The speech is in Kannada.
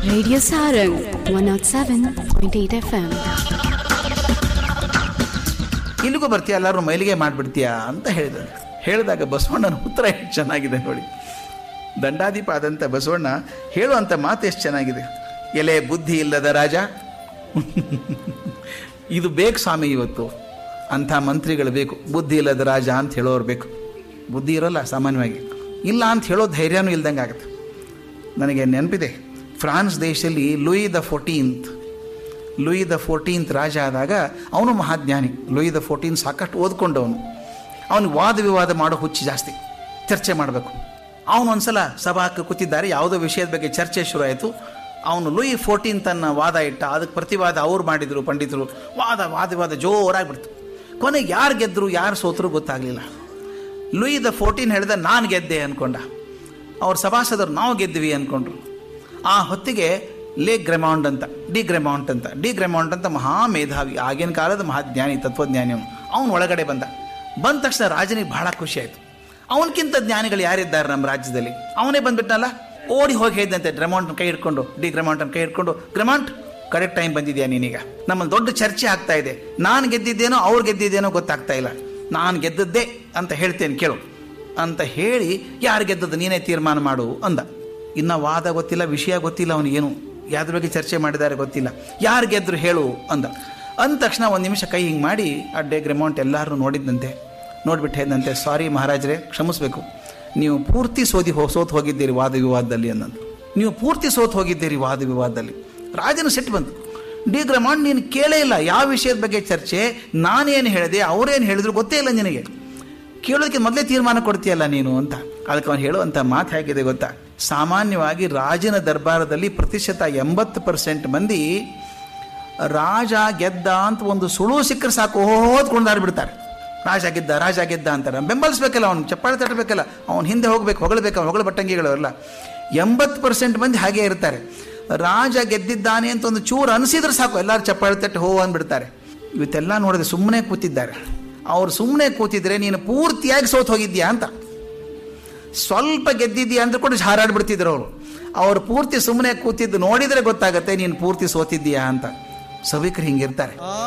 Radio Sarang 107.8 FM. ಇಲ್ಲಿಗೂ ಬರ್ತೀಯ ಎಲ್ಲರೂ ಮೈಲಿಗೆ ಮಾಡಿಬಿಡ್ತೀಯಾ ಅಂತ ಹೇಳಿದ ಹೇಳಿದಾಗ ಬಸವಣ್ಣನ ಉತ್ತರ ಎಷ್ಟು ಚೆನ್ನಾಗಿದೆ ನೋಡಿ ದಂಡಾಧಿಪ ಆದಂಥ ಬಸವಣ್ಣ ಹೇಳುವಂಥ ಮಾತು ಎಷ್ಟು ಚೆನ್ನಾಗಿದೆ ಎಲೆ ಬುದ್ಧಿ ಇಲ್ಲದ ರಾಜ ಇದು ಬೇಕು ಸ್ವಾಮಿ ಇವತ್ತು ಅಂಥ ಮಂತ್ರಿಗಳು ಬೇಕು ಬುದ್ಧಿ ಇಲ್ಲದ ರಾಜ ಅಂತ ಹೇಳೋರು ಬೇಕು ಬುದ್ಧಿ ಇರೋಲ್ಲ ಸಾಮಾನ್ಯವಾಗಿ ಇಲ್ಲ ಅಂತ ಹೇಳೋ ಧೈರ್ಯನೂ ಇಲ್ದಂಗೆ ಆಗುತ್ತೆ ನನಗೆ ನೆನಪಿದೆ ಫ್ರಾನ್ಸ್ ದೇಶದಲ್ಲಿ Louis the fourteenth Louis the fourteenth ರಾಜ ಆದಾಗ ಅವನು ಮಹಾಜ್ಞಾನಿ ಲೂಯಿ ದ ಫೋರ್ಟೀನ್ ಸಾಕಷ್ಟು ಓದ್ಕೊಂಡವನು ಅವನಿಗೆ ವಾದ ವಿವಾದ ಮಾಡೋ ಹುಚ್ಚು ಜಾಸ್ತಿ ಚರ್ಚೆ ಮಾಡಬೇಕು ಅವನು ಒಂದ್ಸಲ ಸಭಾಕ್ಕೆ ಕೂತಿದ್ದಾರೆ ಯಾವುದೋ ವಿಷಯದ ಬಗ್ಗೆ ಚರ್ಚೆ ಶುರು ಆಯಿತು ಅವನು ಲೂಯಿ ಫೋರ್ಟೀನ್ ತನ್ನ ವಾದ ಇಟ್ಟ ಅದಕ್ಕೆ ಪ್ರತಿವಾದ ಅವ್ರು ಮಾಡಿದರು ಪಂಡಿತರು ವಾದ ವಾದ ವಿವಾದ ಜೋರಾಗ್ಬಿಡ್ತು ಕೊನೆಗೆ ಯಾರು ಗೆದ್ದರು ಯಾರು ಸೋತರು ಗೊತ್ತಾಗಲಿಲ್ಲ ಲೂಯಿ ದ ಫೋರ್ಟೀನ್ ಹೇಳಿದ ನಾನು ಗೆದ್ದೆ ಅಂದ್ಕೊಂಡ ಅವ್ರ ಸಭಾಸದರು ನಾವು ಗೆದ್ವಿ ಅಂದ್ಕೊಂಡ್ರು ಆ ಹೊತ್ತಿಗೆ ಲೇ ಗ್ರೆಮೌಂಡ್ ಅಂತ ಡಿ ಗ್ರೆಮೌಂಟ್ ಅಂತ ಡಿ ಗ್ರೆಮೌಂಟ್ ಅಂತ ಮಹಾ ಮೇಧಾವಿ ಆಗಿನ ಕಾಲದ ಮಹಾಜ್ಞಾನಿ ತತ್ವಜ್ಞಾನಿ ಅವನು ಅವನು ಒಳಗಡೆ ಬಂದ ಬಂದ ತಕ್ಷಣ ರಾಜನಿಗೆ ಬಹಳ ಖುಷಿ ಆಯಿತು ಅವನಕ್ಕಿಂತ ಜ್ಞಾನಿಗಳು ಯಾರಿದ್ದಾರೆ ನಮ್ಮ ರಾಜ್ಯದಲ್ಲಿ ಅವನೇ ಬಂದ್ಬಿಟ್ನಲ್ಲ ಓಡಿ ಹೋಗಿ ಹೇಳಿದಂತೆ ಗ್ರೆಮೌಂಟ್ ಕೈ ಹಿಡ್ಕೊಂಡು ಡಿ ಗ್ರೆಮೌಂಟನ್ನು ಕೈ ಹಿಡ್ಕೊಂಡು ಗ್ರೆಮೌಂಟ್ ಕರೆಕ್ಟ್ ಟೈಮ್ ಬಂದಿದ್ಯಾ ನೀನೀಗ ನಮ್ಮಲ್ಲಿ ದೊಡ್ಡ ಚರ್ಚೆ ಆಗ್ತಾ ಇದೆ ನಾನು ಗೆದ್ದಿದ್ದೇನೋ ಅವ್ರು ಗೆದ್ದಿದ್ದೇನೋ ಗೊತ್ತಾಗ್ತಾ ಇಲ್ಲ ನಾನು ಗೆದ್ದದ್ದೇ ಅಂತ ಹೇಳ್ತೇನೆ ಕೇಳು ಅಂತ ಹೇಳಿ ಯಾರು ಗೆದ್ದದ್ದು ನೀನೇ ತೀರ್ಮಾನ ಮಾಡು ಅಂದ ಇನ್ನು ವಾದ ಗೊತ್ತಿಲ್ಲ ವಿಷಯ ಗೊತ್ತಿಲ್ಲ ಅವನಿಗೇನು ಯಾವ್ದ್ರ ಬಗ್ಗೆ ಚರ್ಚೆ ಮಾಡಿದ್ದಾರೆ ಗೊತ್ತಿಲ್ಲ ಯಾರು ಗೆದ್ರು ಹೇಳು ಅಂದ ಅಂದ ತಕ್ಷಣ ಒಂದು ನಿಮಿಷ ಕೈ ಹಿಂಗೆ ಮಾಡಿ ಅಡ್ಡೆ ಗ್ರೆಮೌಂಟ್ ಎಲ್ಲರೂ ನೋಡಿದ್ದಂತೆ ನೋಡ್ಬಿಟ್ಟು ಹೇಳಿದಂತೆ ಸಾರಿ ಮಹಾರಾಜರೇ ಕ್ಷಮಿಸಬೇಕು ನೀವು ಪೂರ್ತಿ ಸೋದಿ ಹೋ ಸೋತು ಹೋಗಿದ್ದೀರಿ ವಾದ ವಿವಾದದಲ್ಲಿ ಅನ್ನಂದು ನೀವು ಪೂರ್ತಿ ಸೋತು ಹೋಗಿದ್ದೀರಿ ವಾದ ವಿವಾದದಲ್ಲಿ ರಾಜನ ಸಿಟ್ಟು ಬಂತು ಡಿ ಗ್ರೆಮೌಂಟ್ ನೀನು ಕೇಳೇ ಇಲ್ಲ ಯಾವ ವಿಷಯದ ಬಗ್ಗೆ ಚರ್ಚೆ ನಾನೇನು ಹೇಳಿದೆ ಅವರೇನು ಹೇಳಿದ್ರು ಗೊತ್ತೇ ಇಲ್ಲ ನಿನಗೆ ಕೇಳೋದಕ್ಕೆ ಮೊದಲೇ ತೀರ್ಮಾನ ಕೊಡ್ತೀಯಲ್ಲ ನೀನು ಅಂತ ಅದಕ್ಕೆ ಅವನು ಹೇಳುವಂಥ ಮಾತು ಹೇಗಿದೆ ಗೊತ್ತಾ ಸಾಮಾನ್ಯವಾಗಿ ರಾಜನ ದರ್ಬಾರದಲ್ಲಿ ಪ್ರತಿಶತ ಎಂಬತ್ತು ಪರ್ಸೆಂಟ್ ಮಂದಿ ರಾಜ ಗೆದ್ದ ಅಂತ ಒಂದು ಸುಳು ಸಿಕ್ಕರೆ ಸಾಕು ಓದ್ಕೊಂಡು ಬಿಡ್ತಾರೆ ರಾಜ ಗೆದ್ದ ರಾಜ ಗೆದ್ದ ಅಂತಾರೆ ಬೆಂಬಲಿಸ್ಬೇಕಲ್ಲ ಅವ್ನು ಚಪ್ಪಾಳೆ ತಟ್ಟಬೇಕಲ್ಲ ಅವ್ನು ಹಿಂದೆ ಹೋಗ್ಬೇಕು ಹೊಗಳಬೇಕು ಅವ್ನು ಹೊಗಳ ಬಟ್ಟಂಗಿಗಳು ಅಲ್ಲ ಎಂಬತ್ತು ಪರ್ಸೆಂಟ್ ಮಂದಿ ಹಾಗೇ ಇರ್ತಾರೆ ರಾಜ ಗೆದ್ದಿದ್ದಾನೆ ಅಂತ ಒಂದು ಚೂರು ಅನಿಸಿದ್ರೆ ಸಾಕು ಎಲ್ಲರೂ ಚಪ್ಪಾಳೆ ತಟ್ಟು ಹೋ ಅಂದ್ಬಿಡ್ತಾರೆ ಇವತ್ತೆಲ್ಲ ನೋಡಿದ್ರೆ ಸುಮ್ಮನೆ ಕೂತಿದ್ದಾರೆ ಅವ್ರು ಸುಮ್ಮನೆ ಕೂತಿದ್ರೆ ನೀನು ಪೂರ್ತಿಯಾಗಿ ಸೋತು ಹೋಗಿದ್ಯಾ ಅಂತ ಸ್ವಲ್ಪ ಗೆದ್ದಿದ್ಯಾ ಅಂದ್ರೆ ಕೂಡ ಹಾರಾಡ್ಬಿಡ್ತಿದ್ರು ಅವರು ಅವ್ರು ಪೂರ್ತಿ ಸುಮ್ಮನೆ ಕೂತಿದ್ದು ನೋಡಿದರೆ ಗೊತ್ತಾಗತ್ತೆ ನೀನು ಪೂರ್ತಿ ಸೋತಿದ್ದೀಯಾ ಅಂತ ಸಭಿಕರು ಹಿಂಗಿರ್ತಾರೆ